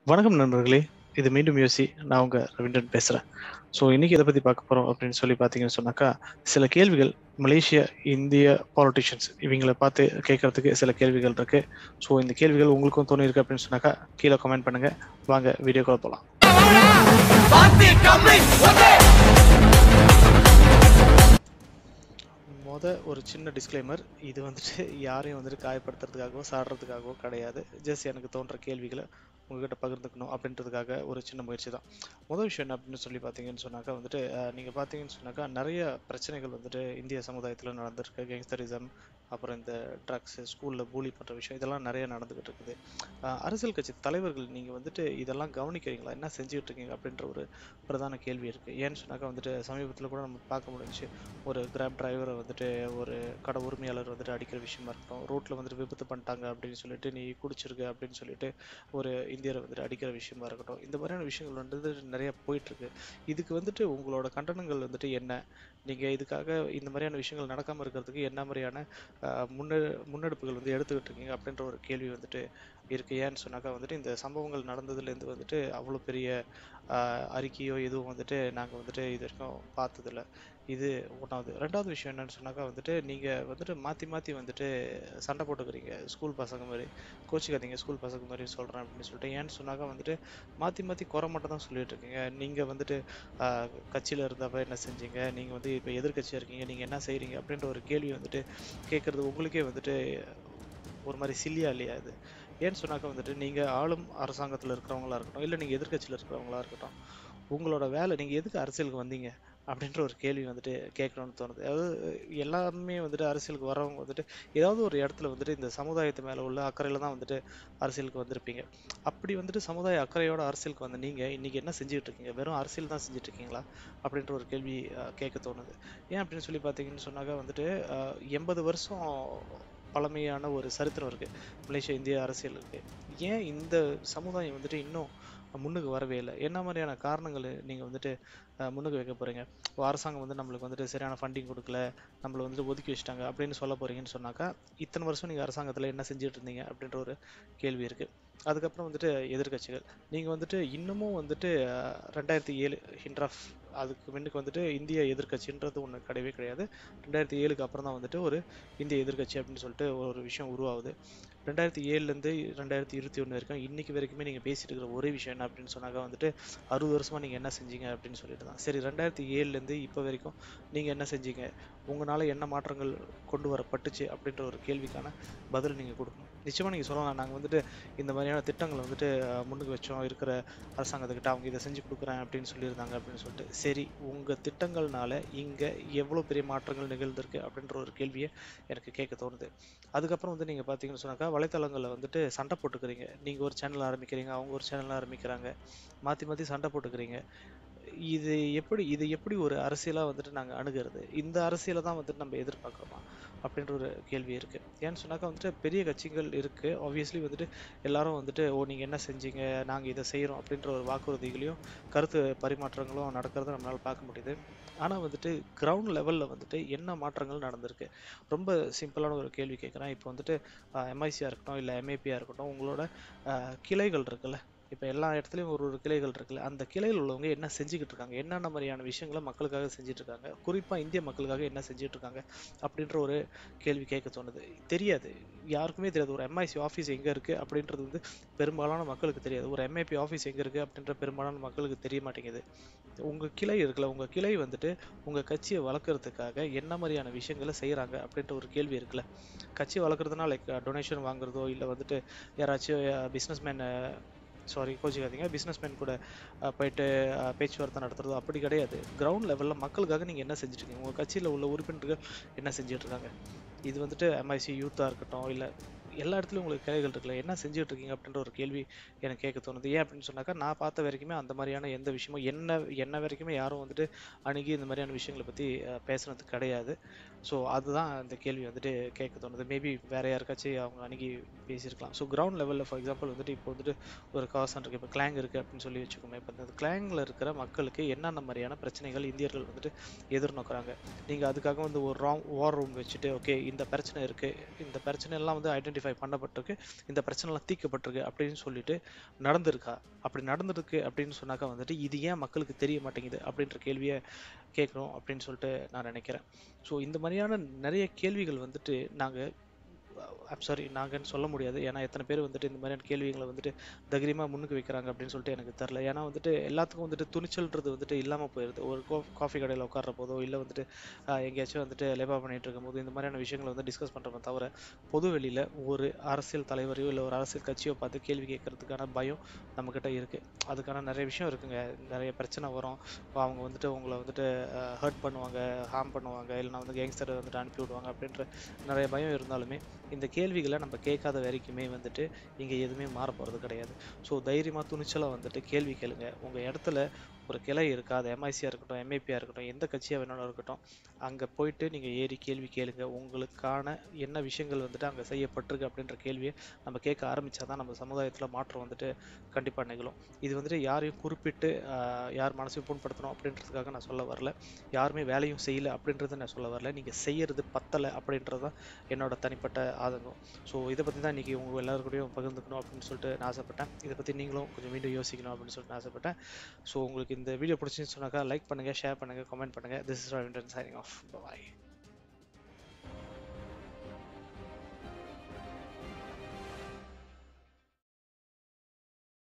வணக்கம் நண்பர்களே இது மீண்டும் யோசி நான் உங்க ரவீந்திரன் பேசுறேன் ஸோ இன்னைக்கு இதை பத்தி பார்க்க போறோம் அப்படின்னு சொல்லி பார்த்தீங்கன்னு சொன்னாக்கா சில கேள்விகள் மலேசியா இந்திய பாலிட்டிஷியன்ஸ் இவங்களை பார்த்து கேட்கறதுக்கு சில கேள்விகள் இருக்கு ஸோ இந்த கேள்விகள் உங்களுக்கும் தோணி இருக்கு அப்படின்னு சொன்னாக்கா கீழே கமெண்ட் பண்ணுங்க வாங்க வீடியோக்குள்ள போகலாம் மொத ஒரு சின்ன டிஸ்க்ளைமர் இது வந்துட்டு யாரையும் வந்துட்டு காயப்படுத்துறதுக்காகவோ சாடுறதுக்காகவோ கிடையாது ஜஸ்ட் எனக்கு தோன்ற கேள்விகளை உங்ககிட்ட பகிர்ந்துக்கணும் அப்படின்றதுக்காக ஒரு சின்ன முயற்சி தான் முதல் விஷயம் என்ன அப்படின்னு சொல்லி பார்த்தீங்கன்னு சொன்னாக்கா வந்துட்டு அஹ், நீங்க பார்த்தீங்கன்னு சொன்னாக்கா நிறைய பிரச்சனைகள் வந்துட்டு இந்திய சமுதாயத்தில் நடந்திருக்கு கேங்ஸ்டரிசம் அப்புறம் இந்த ட்ரக்ஸ் ஸ்கூலில் பூலி பண்ணுற விஷயம் இதெல்லாம் நிறைய நடந்துகிட்டு இருக்குது அஹ், அரசியல் கட்சி தலைவர்கள் நீங்க வந்துட்டு இதெல்லாம் கவனிக்கிறீங்களா என்ன செஞ்சுட்டு இருக்கீங்க அப்படின்ற ஒரு பிரதான கேள்வி இருக்கு ஏன்னு சொன்னாக்கா வந்துட்டு சமீபத்தில் கூட நம்ம பார்க்க முடிஞ்சுச்சு ஒரு கிராப் டிரைவரை வந்துட்டு ஒரு கடை உரிமையாளர் வந்துட்டு அடிக்கிற விஷயமா இருக்கட்டும் ரோட்ல வந்துட்டு விபத்து பண்ணிட்டாங்க அப்படின்னு சொல்லிட்டு நீ குடிச்சிருக்க அப்படின்னு சொல்லிட்டு ஒரு இந்தியரை வந்துட்டு அடிக்கிற விஷயமா இருக்கட்டும் இந்த மாதிரியான விஷயங்கள் வந்துட்டு நிறைய போயிட்டு இருக்கு இதுக்கு வந்துட்டு உங்களோட கண்டனங்கள் வந்துட்டு என்ன நீங்க இதுக்காக இந்த மாதிரியான விஷயங்கள் நடக்காம இருக்கிறதுக்கு என்ன மாதிரியான ஆஹ், முன்னெ முன்னெடுப்புகள் வந்து எடுத்துக்கிட்டு இருக்கீங்க அப்படின்ற ஒரு கேள்வி வந்துட்டு இருக்கு ஏன்னு சொன்னாக்கா வந்துட்டு இந்த சம்பவங்கள் நடந்ததுலேருந்து வந்துட்டு அவ்வளோ பெரிய ஆஹ், அறிக்கையோ எதுவும் வந்துட்டு நாங்கள் வந்துட்டு இது வரைக்கும் பார்த்ததில்ல இது ஒன்றாவது ரெண்டாவது விஷயம் என்னன்னு சொன்னாக்கா வந்துட்டு நீங்கள் வந்துட்டு மாற்றி மாற்றி வந்துட்டு சண்டை போட்டுக்கிறீங்க ஸ்கூல் பசங்க மாதிரி கோச்சிக்காதீங்க ஸ்கூல் பசங்க மாதிரி சொல்கிறேன் அப்படின்னு சொல்லிட்டு ஏன்னு சொன்னாக்கா வந்துட்டு மாற்றி மாற்றி குறை மட்டும் தான் சொல்லிட்டு இருக்கீங்க நீங்கள் வந்துட்டு கட்சியில் இருந்தப்ப என்ன செஞ்சீங்க நீங்கள் வந்து இப்போ எதிர்க்கட்சியாக இருக்கீங்க நீங்கள் என்ன செய்கிறீங்க அப்படின்ற ஒரு கேள்வி வந்துட்டு கேட்குறது உங்களுக்கே வந்துட்டு ஒரு மாதிரி சில்லியா இல்லையா இது ஏன்னு சொன்னாக்கா வந்துட்டு நீங்கள் ஆளும் அரசாங்கத்தில் இருக்கிறவங்களா இருக்கட்டும் இல்லை நீங்கள் எதிர்க்கட்சியில் இருக்கிறவங்களா இருக்கட்டும் உங்களோட வேலை நீங்கள் எதுக்கு அரசியலுக்கு வந்தீங்க அப்படின்ற ஒரு கேள்வி வந்துட்டு கேட்கணும்னு தோணுது அதாவது எல்லாருமே வந்துட்டு அரசியலுக்கு வரவங்க வந்துட்டு ஏதாவது ஒரு இடத்துல வந்துட்டு இந்த சமுதாயத்து மேலே உள்ள அக்கறையில் தான் வந்துட்டு அரசியலுக்கு வந்திருப்பீங்க அப்படி வந்துட்டு சமுதாய அக்கறையோட அரசியலுக்கு வந்த நீங்கள் இன்னைக்கு என்ன செஞ்சுட்டு இருக்கீங்க வெறும் அரசியல் தான் செஞ்சுட்டு இருக்கீங்களா அப்படின்ற ஒரு கேள்வி அஹ், கேட்க தோணுது ஏன் அப்படின்னு சொல்லி பார்த்தீங்கன்னு சொன்னாக்கா வந்துட்டு அஹ், எண்பது வருஷம் பழமையான ஒரு சரித்திரம் இருக்கு மலேசியா இந்திய அரசியல் இருக்கு ஏன் இந்த சமுதாயம் வந்துட்டு இன்னும் முன்னுக்கு வரவே இல்லை என்ன மாதிரியான காரணங்கள் நீங்க வந்துட்டு அஹ், முன்னுக்கு வைக்க போறீங்க இப்போ அரசாங்கம் வந்து நம்மளுக்கு வந்துட்டு சரியான ஃபண்டிங் கொடுக்கல நம்மளை வந்துட்டு ஒதுக்கி வச்சுட்டாங்க அப்படின்னு சொல்ல போறீங்கன்னு சொன்னாக்கா இத்தனை வருஷம் நீங்க அரசாங்கத்துல என்ன செஞ்சுட்டு இருந்தீங்க அப்படின்ற ஒரு கேள்வி இருக்கு அதுக்கப்புறம் வந்துட்டு எதிர்க்கட்சிகள் நீங்க வந்துட்டு இன்னமும் வந்துட்டு அஹ், ரெண்டாயிரத்தி ஏழு ஹிண்ட்ராஃப் அதுக்கு முன்னுக்கு வந்துட்டு இந்திய எதிர்க்கட்சின்றது ஒன்று கிடையவே கிடையாது ரெண்டாயிரத்தி ஏழுக்கு அப்புறம் தான் வந்துட்டு ஒரு இந்திய எதிர்க்கட்சி அப்படின்னு சொல்லிட்டு ஒரு விஷயம் உருவாகுது ரெண்டாயிரத்தி ஏழுலேருந்து ரெண்டாயிரத்தி இருபத்தி ஒன்று வரைக்கும் இன்னைக்கு வரைக்குமே நீங்கள் பேசிட்டு இருக்கிற ஒரே விஷயம் என்ன அப்படின்னு சொன்னாக்கா வந்துட்டு அறுபது வருஷமா நீங்கள் என்ன செஞ்சீங்க அப்படின்னு சொல்லிட்டு தான் சரி ரெண்டாயிரத்தி ஏழுலேருந்து இப்போ வரைக்கும் நீங்கள் என்ன செஞ்சீங்க உங்களால் என்ன மாற்றங்கள் கொண்டு வரப்பட்டுச்சு அப்படின்ற ஒரு கேள்விக்கான பதில் நீங்கள் கொடுக்கணும் நிச்சயமாக நீங்கள் சொல்லலாம் நாங்கள் வந்துட்டு இந்த மாதிரியான திட்டங்களை வந்துட்டு அஹ், முன்னுக்கு வச்சோம் இருக்கிற அரசாங்கத்துக்கிட்ட அவங்க இதை செஞ்சு கொடுக்குறேன் அப்படின்னு சொல்லியிருந்தாங்க அப்படின்னு சொல்லிட்டு சரி உங்கள் திட்டங்கள்னால இங்கே எவ்வளோ பெரிய மாற்றங்கள் நிகழ்ந்திருக்கு அப்படின்ற ஒரு கேள்வியை எனக்கு கேட்க தோணுது அதுக்கப்புறம் வந்து நீங்கள் பார்த்தீங்கன்னு சொன்னாக்கா வலைத்தளங்களில் வந்துட்டு சண்டை போட்டுக்கிறீங்க நீங்கள் ஒரு சேனல் ஆரம்பிக்கிறீங்க அவங்க ஒரு சேனல் ஆரம்பிக்கிறாங்க மாற்றி மாற்றி சண்டை போட்டுக்கிறீங்க இது எப்படி இது எப்படி ஒரு அரசியலாக வந்துட்டு நாங்கள் அணுகிறது இந்த அரசியலை தான் வந்துட்டு நம்ம எதிர்பார்க்குறோமா அப்படின்ற ஒரு கேள்வி இருக்கு ஏன்னு சொன்னாக்கா வந்துட்டு பெரிய கட்சிகள் இருக்கு ஆப்வியஸ்லி வந்துட்டு எல்லாரும் வந்துட்டு ஓ நீங்க என்ன செஞ்சீங்க நாங்க இதை செய்றோம் அப்படின்ற ஒரு வாக்குறுதிகளையும் கருத்து பரிமாற்றங்களும் நடக்கிறத நம்மளால பார்க்க முடியுது ஆனா வந்துட்டு கிரவுண்ட் லெவல்ல வந்துட்டு என்ன மாற்றங்கள் நடந்திருக்கு ரொம்ப சிம்பிளான ஒரு கேள்வி கேட்குறேன் இப்போ வந்துட்டு எம்ஐசியா இருக்கட்டும் இல்லை எம்ஏபியா இருக்கட்டும் உங்களோட அஹ், கிளைகள் இருக்குல்ல இப்போ எல்லா இடத்துலையும் ஒரு ஒரு கிளைகள் இருக்குல்ல அந்த கிளையில் உள்ளவங்க என்ன செஞ்சுக்கிட்டு இருக்காங்க என்னென்ன மாதிரியான விஷயங்களை மக்களுக்காக செஞ்சுட்டு இருக்காங்க குறிப்பாக இந்திய மக்களுக்காக என்ன செஞ்சுட்டு இருக்காங்க அப்படின்ற ஒரு கேள்வி கேட்க தோணுது தெரியாது யாருக்குமே தெரியாது ஒரு எம்ஐசி ஆஃபீஸ் எங்கே இருக்குது அப்படின்றது வந்து பெரும்பாலான மக்களுக்கு தெரியாது ஒரு எம்ஐபி ஆஃபீஸ் எங்கே இருக்குது அப்படின்ற பெரும்பாலான மக்களுக்கு தெரிய மாட்டேங்குது உங்கள் கிளை இருக்குல்ல உங்கள் கிளை வந்துட்டு உங்கள் கட்சியை வளர்க்குறதுக்காக என்ன மாதிரியான விஷயங்களை செய்கிறாங்க அப்படின்ற ஒரு கேள்வி இருக்குல்ல கட்சி வளர்க்குறதுனா லைக் டொனேஷன் வாங்குறதோ இல்லை வந்துட்டு யாராச்சும் பிஸ்னஸ்மேன் சாரி கோச்சிக்காதீங்க பிஸ்னஸ்மேன் கூட அஹ், போயிட்டு அஹ், பேச்சுவார்த்தை நடத்துறதோ அப்படி கிடையாது கிரவுண்ட் லெவலில் மக்களுக்காக நீங்கள் என்ன செஞ்சுட்டு இருக்கீங்க உங்கள் கட்சியில் உள்ள உறுப்பினர்கள் என்ன செஞ்சுட்டு இருக்காங்க இது வந்துட்டு எம்ஐசி யூத்தாக இருக்கட்டும் இல்லை எல்லா இடத்துலையும் உங்களுக்கு கிளைகள் இருக்குல்ல என்ன செஞ்சுட்டு இருக்கீங்க அப்படின்ற ஒரு கேள்வி எனக்கு கேட்க தோணுது ஏன் அப்படின்னு சொன்னாக்கா நான் பார்த்த வரைக்குமே அந்த மாதிரியான எந்த விஷயமும் என்ன என்ன வரைக்குமே யாரும் வந்துட்டு அணுகி இந்த மாதிரியான விஷயங்களை பற்றி பேசுனது கிடையாது ஸோ அதுதான் இந்த கேள்வி வந்துட்டு கேட்க தோணுது மேபி வேற யாருக்காச்சும் அவங்க அணுகி பேசியிருக்கலாம் ஸோ கிரவுண்ட் லெவலில் ஃபார் எக்ஸாம்பிள் வந்துட்டு இப்போ வந்துட்டு ஒரு காசன் இருக்கு இப்போ கிளாங் இருக்கு அப்படின்னு சொல்லி வச்சுக்கோங்க இப்போ இந்த கிளாங்கில் இருக்கிற மக்களுக்கு என்னென்ன மாதிரியான பிரச்சனைகள் இந்தியர்கள் வந்துட்டு எதிர்நோக்குறாங்க நீங்கள் அதுக்காக வந்து ஒரு ராங் வார் ரூம் வச்சுட்டு ஓகே இந்த பிரச்சனை இருக்கு இந்த பிரச்சனை எல்லாம் வந்து ஐடென்டிஃபை ரெக்டிஃபை பண்ணப்பட்டிருக்கு இந்த பிரச்சனைலாம் தீர்க்கப்பட்டிருக்கு அப்படின்னு சொல்லிட்டு நடந்திருக்கா அப்படி நடந்திருக்கு அப்படின்னு சொன்னாக்கா வந்துட்டு இது ஏன் மக்களுக்கு தெரிய மாட்டேங்குது அப்படின்ற கேள்வியை கேட்குறோம் அப்படின்னு சொல்லிட்டு நான் நினைக்கிறேன் ஸோ இந்த மாதிரியான நிறைய கேள்விகள் வந்துட்டு நாங்கள் சாரி நாங்கன்னு சொல்ல முடியாது ஏன்னா எத்தனை பேர் வந்துட்டு இந்த மாதிரியான கேள்விகளை வந்துட்டு தைரியமாக முன்னுக்கு வைக்கிறாங்க அப்படின்னு சொல்லிட்டு எனக்கு தெரில ஏன்னா வந்துட்டு எல்லாத்துக்கும் வந்துட்டு துணிச்சல்ன்றது வந்துட்டு இல்லாமல் போயிடுது ஒரு காஃபி கடையில் உட்கார்ற போதோ இல்லை வந்துட்டு ஆஹ், எங்கேயாச்சும் வந்துட்டு லேபா பண்ணிட்டு இருக்கும்போது இந்த மாதிரியான விஷயங்களை வந்து டிஸ்கஸ் பண்ணுறோமே தவிர பொது வெளியில் ஒரு அரசியல் தலைவரையோ இல்லை ஒரு அரசியல் கட்சியோ பார்த்து கேள்வி கேட்கறதுக்கான பயம் நம்மக்கிட்ட இருக்குது அதுக்கான நிறைய விஷயம் இருக்குங்க நிறைய பிரச்சனை வரும் இப்போ அவங்க வந்துட்டு உங்களை வந்துட்டு ஹர்ட் பண்ணுவாங்க ஹார்ம் பண்ணுவாங்க இல்லைனா வந்து கேங்ஸ்டரை வந்துட்டு அனுப்பி விடுவாங்க அப்படின்ற நிறைய பயம் இருந்தாலுமே இந்த கேள்விகளை நம்ம கேட்காத வரைக்குமே வந்துட்டு இங்கே எதுவுமே மாற போகிறது கிடையாது ஸோ தைரியமாக துணிச்சலாக வந்துட்டு கேள்வி கேளுங்க உங்கள் இடத்துல ஒரு கிளை இருக்கா அது எம்ஐசியாக இருக்கட்டும் எம்ஐபியாக இருக்கட்டும் எந்த கட்சியாக வேணாலும் இருக்கட்டும் அங்கே போயிட்டு நீங்கள் ஏறி கேள்வி கேளுங்க உங்களுக்கான என்ன விஷயங்கள் வந்துட்டு அங்கே செய்யப்பட்டிருக்கு அப்படின்ற கேள்வியை நம்ம கேட்க ஆரம்பித்தா தான் நம்ம சமுதாயத்தில் மாற்றம் வந்துட்டு கண்டிப்பாக நிகழும் இது வந்துட்டு யாரையும் குறிப்பிட்டு ஆஹ், யார் மனசையும் புண்படுத்தணும் அப்படின்றதுக்காக நான் சொல்ல வரல யாருமே வேலையும் செய்யலை அப்படின்றத நான் சொல்ல வரல நீங்கள் செய்யறது பத்தலை அப்படின்றது தான் என்னோட தனிப்பட்ட ஆதங்கம் ஸோ இதை பற்றி தான் இன்றைக்கி உங்கள் எல்லாருக்கூடயும் பகிர்ந்துக்கணும் அப்படின்னு சொல்லிட்டு நான் ஆசைப்பட்டேன் இதை பற்றி நீங்களும் கொஞ்சம் மீண்டும் யோசிக்கணும் அப்படின்னு சொல்லிட்டு நான் ஆசைப்பட்டேன் ஸோ உங்களுக்கு இந்த வீடியோ பிடிச்சின்னு சொன்னாக்கா லைக் பண்ணுங்கள் ஷேர் பண்ணுங்கள் கமெண்ட் பண்ணுங்கள் திஸ் இஸ் ரவிண்டன் சைனிங் ஆஃப் பாய்